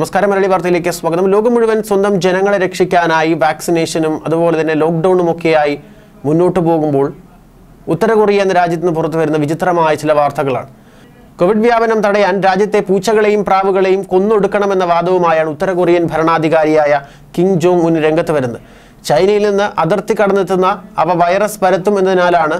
നമസ്കാരം മലയാളി വാർത്തയിലേക്ക് സ്വാഗതം ലോകം മുഴുവൻ സ്വന്തം ജനങ്ങളെ രക്ഷിക്കാനായി വാക്സിനേഷനും അതുപോലെ തന്നെ ലോക്ക്ഡൌണും ഒക്കെയായി മുന്നോട്ട് പോകുമ്പോൾ ഉത്തര കൊറിയ എന്ന രാജ്യത്ത് നിന്ന് പുറത്തു വരുന്ന വിചിത്രമായ ചില വാർത്തകളാണ് കോവിഡ് വ്യാപനം തടയാൻ രാജ്യത്തെ പൂച്ചകളെയും പ്രാവുകളെയും കൊന്നൊടുക്കണമെന്ന വാദവുമായാണ് ഉത്തര കൊറിയൻ ഭരണാധികാരിയായ കിങ് ജോങ് ഉൻ രംഗത്ത് വരുന്നത് ചൈനയിൽ നിന്ന് അതിർത്തി കടന്നെത്തുന്ന അവ വൈറസ് പരത്തും എന്നതിനാലാണ്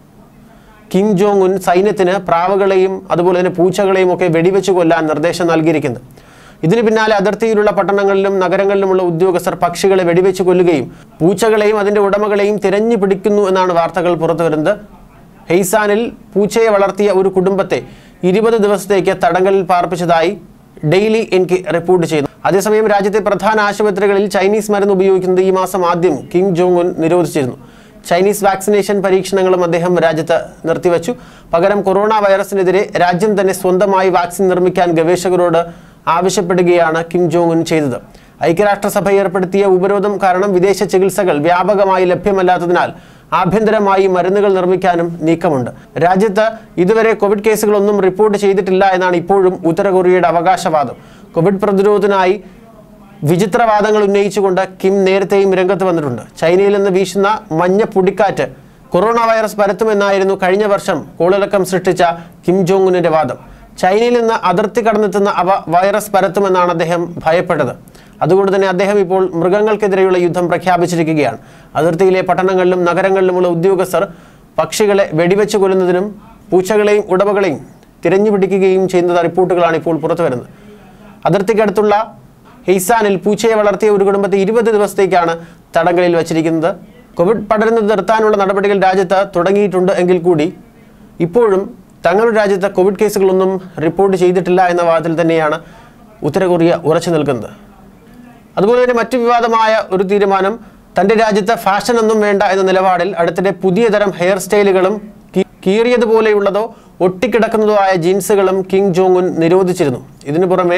കിം ജോങ് ഉൻ സൈന്യത്തിന് പ്രാവുകളെയും അതുപോലെ തന്നെ പൂച്ചകളെയും ഒക്കെ വെടിവെച്ച് കൊല്ലാൻ നിർദ്ദേശം നൽകിയിരിക്കുന്നത് ഇതിന് പിന്നാലെ അതിർത്തിയിലുള്ള പട്ടണങ്ങളിലും നഗരങ്ങളിലുമുള്ള ഉദ്യോഗസ്ഥർ പക്ഷികളെ വെടിവെച്ച് കൊല്ലുകയും പൂച്ചകളെയും അതിൻ്റെ ഉടമകളെയും തിരഞ്ഞു പിടിക്കുന്നു എന്നാണ് വാർത്തകൾ പുറത്തു വരുന്നത് ഹെയ്സാനിൽ പൂച്ചയെ വളർത്തിയ ഒരു കുടുംബത്തെ ഇരുപത് ദിവസത്തേക്ക് തടങ്കലിൽ പാർപ്പിച്ചതായി ഡെയിലി എനിക്ക് റിപ്പോർട്ട് ചെയ്യുന്നു അതേസമയം രാജ്യത്തെ പ്രധാന ആശുപത്രികളിൽ ചൈനീസ് മരുന്ന് ഉപയോഗിക്കുന്നത് ഈ മാസം ആദ്യം കിം ജോങ് ഉൻ നിരോധിച്ചിരുന്നു ചൈനീസ് വാക്സിനേഷൻ പരീക്ഷണങ്ങളും അദ്ദേഹം രാജ്യത്ത് നിർത്തിവച്ചു പകരം കൊറോണ വൈറസിനെതിരെ രാജ്യം തന്നെ സ്വന്തമായി വാക്സിൻ നിർമ്മിക്കാൻ ഗവേഷകരോട് ആവശ്യപ്പെടുകയാണ് കിം ജോങ് ഉൻ ചെയ്തത് ഐക്യരാഷ്ട്രസഭ ഏർപ്പെടുത്തിയ ഉപരോധം കാരണം വിദേശ ചികിത്സകൾ വ്യാപകമായി ലഭ്യമല്ലാത്തതിനാൽ ആഭ്യന്തരമായി മരുന്നുകൾ നിർമ്മിക്കാനും നീക്കമുണ്ട് രാജ്യത്ത് ഇതുവരെ കോവിഡ് കേസുകളൊന്നും റിപ്പോർട്ട് ചെയ്തിട്ടില്ല എന്നാണ് ഇപ്പോഴും ഉത്തര കൊറിയയുടെ അവകാശവാദം കോവിഡ് പ്രതിരോധത്തിനായി വിചിത്രവാദങ്ങൾ ഉന്നയിച്ചുകൊണ്ട് കിം നേരത്തെയും രംഗത്ത് വന്നിട്ടുണ്ട് ചൈനയിൽ നിന്ന് വീശുന്ന മഞ്ഞ പൊടിക്കാറ്റ് കൊറോണ വൈറസ് പരത്തുമെന്നായിരുന്നു കഴിഞ്ഞ വർഷം കോളിളക്കം സൃഷ്ടിച്ച കിം ജോങ് ഉന്നിന്റെ വാദം ചൈനയിൽ നിന്ന് അതിർത്തി കടന്നെത്തുന്ന അവ വൈറസ് പരത്തുമെന്നാണ് അദ്ദേഹം ഭയപ്പെട്ടത് അതുകൊണ്ട് തന്നെ അദ്ദേഹം ഇപ്പോൾ മൃഗങ്ങൾക്കെതിരെയുള്ള യുദ്ധം പ്രഖ്യാപിച്ചിരിക്കുകയാണ് അതിർത്തിയിലെ പട്ടണങ്ങളിലും നഗരങ്ങളിലുമുള്ള ഉദ്യോഗസ്ഥർ പക്ഷികളെ വെടിവെച്ച് കൊല്ലുന്നതിനും പൂച്ചകളെയും ഉടമകളെയും തിരഞ്ഞുപിടിക്കുകയും ചെയ്യുന്ന റിപ്പോർട്ടുകളാണ് ഇപ്പോൾ പുറത്തു വരുന്നത് അതിർത്തിക്കടുത്തുള്ള ഹെയ്സാനിൽ പൂച്ചയെ വളർത്തിയ ഒരു കുടുംബത്തെ ഇരുപത് ദിവസത്തേക്കാണ് തടങ്കലിൽ വച്ചിരിക്കുന്നത് കോവിഡ് പടരുന്നത് നിർത്താനുള്ള നടപടികൾ രാജ്യത്ത് തുടങ്ങിയിട്ടുണ്ട് എങ്കിൽ കൂടി ഇപ്പോഴും തങ്ങളുടെ രാജ്യത്ത് കോവിഡ് കേസുകളൊന്നും റിപ്പോർട്ട് ചെയ്തിട്ടില്ല എന്ന വാദത്തിൽ തന്നെയാണ് ഉത്തര കൊറിയ ഉറച്ചു നിൽക്കുന്നത് അതുപോലെ തന്നെ മറ്റു വിവാദമായ ഒരു തീരുമാനം തൻ്റെ രാജ്യത്ത് ഫാഷൻ ഒന്നും വേണ്ട എന്ന നിലപാടിൽ അടുത്തിടെ പുതിയ തരം ഹെയർ സ്റ്റൈലുകളും കീ- കീറിയതുപോലെയുള്ളതോ ഒട്ടിക്കിടക്കുന്നതോ ആയ ജീൻസുകളും കിങ് ജോങ് ഉൻ നിരോധിച്ചിരുന്നു ഇതിനു പുറമെ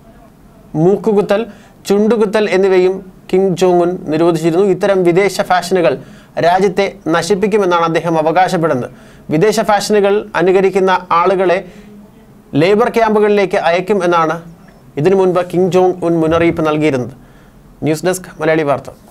മൂക്കുകുത്തൽ ചുണ്ടുകുത്തൽ എന്നിവയും കിങ് ജോങ് ഉൻ നിരോധിച്ചിരുന്നു ഇത്തരം വിദേശ ഫാഷനുകൾ രാജ്യത്തെ നശിപ്പിക്കുമെന്നാണ് അദ്ദേഹം അവകാശപ്പെടുന്നത് വിദേശ ഫാഷനുകൾ അനുകരിക്കുന്ന ആളുകളെ ലേബർ ക്യാമ്പുകളിലേക്ക് അയക്കും എന്നാണ് ഇതിനു മുൻപ് കിങ് ജോങ് ഉൻ മുന്നറിയിപ്പ് നൽകിയിരുന്നത് ന്യൂസ് ഡെസ്ക് മലയാളി വാർത്ത